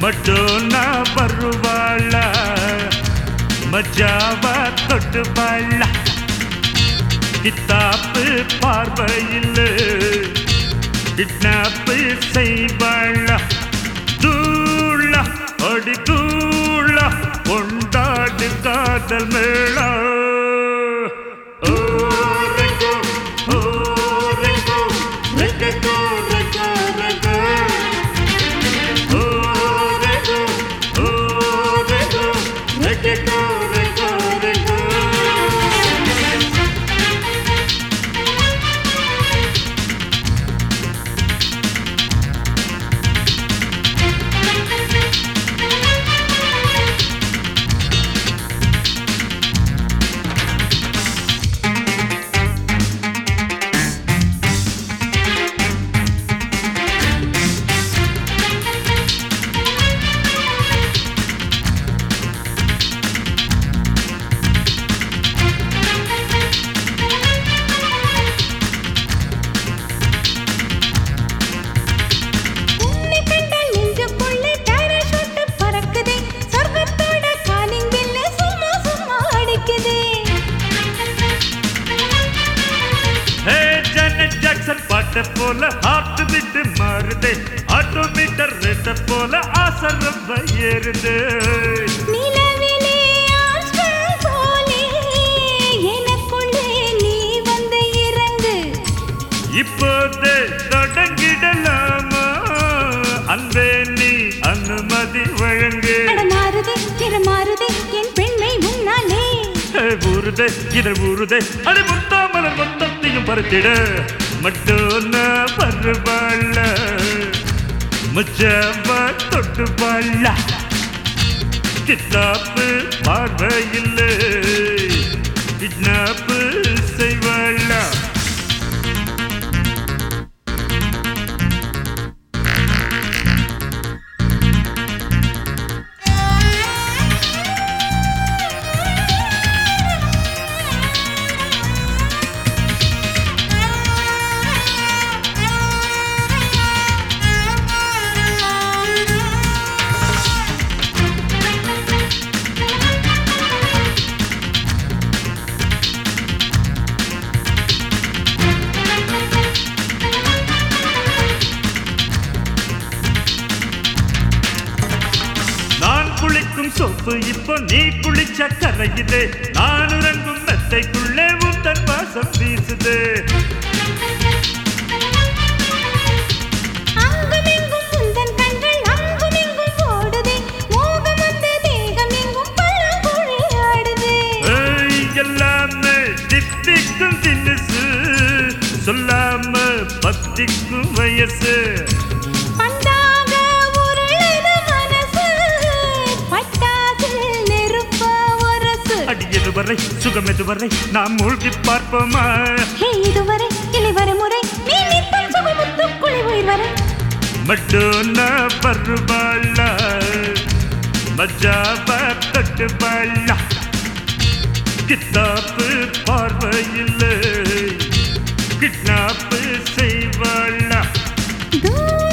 மட்டும் நான் வருவாள மஜாவா தொட்டு வாழ கித்தாப்பு பார்வையில் கிட்னாப்பு செய்வாள தூள அடி தூள கொண்டாடு காதல் மேளா ஓ ரெங்கோ ஓ ரெங்கோ ரெங்கோ ரெங்கோ ரெங்கோ ஓ ரெங்கோ ஓ ரெங்கோ ரெங்கோ ரெங்கோ ரெங்கோ உன்னை கண்டால் நெஞ்சுக்குள்ளே parachute பறக்குதே. சொர்க்கத்தோட calling bell சும்மா சும்மா அடிக்குதே. ஹே ஜானட் ஜாக்சன் பாட்ட போல ஹார்ட் பீட் மாறுதே ஆட்டோமீட்டர் ரேட்ட போல ஆசை ரொம்ப ஏறுது நிலவிலே ஆற்றல் போலே எனக்குள்ளே நீ வந்து இறங்கு. இப்போதே தொடங்கிடலாமா அன்பே நீ அனுமதி வழங்கு அட மாறுதே, நிறம் மாறுதே, என் பெண்மை முன்னாலே. ஹே, ஊறுதே இதழ் ஊறுதே அடி முத்தாமலர் மொத்தத்தையும் பருத்திட மட்டும் நான் பருவாள முச்சவ தொட்டு வாழ கித்தாப்பு பார்வையில் கிட்னாப்பு செய்வாளா நான் குளிக்கும் சோப்பு இப்போ நீ குளிச்ச கரையுது நான் உறங்கும் மெத்தைக்குள்ளே உந்தன் வாசம் வீசுது அங்குமிங்கும் உந்தன் கண்கள் அங்குமிங்கும் ஓடுதே. மோகம் வந்து தேகம் எங்கும் பல்லாங்குழி ஆடுதே. ஏய், எல்லாமே தித்திக்கும் தின்னுசு சொல்லாம பத்திக்கும் வயசு பந்தாக உருளுது மனசு. பட்டாசில் நெருப்ப உரசு. அடி எதுவரை சுகம் எதுவரை நாம் மூழ்கி பார்ப்போமா ஹே, இதுவரை இல்லை வரை முறை நீ நித்தம் சுகமுத்துக்குழி உயிர் வரை மட்டும் நான் வருவாள மஜாவ தட்டு வாழ கித்தாப்பு பார்வையில் கிட்னாப்பு செய்வாளா தூர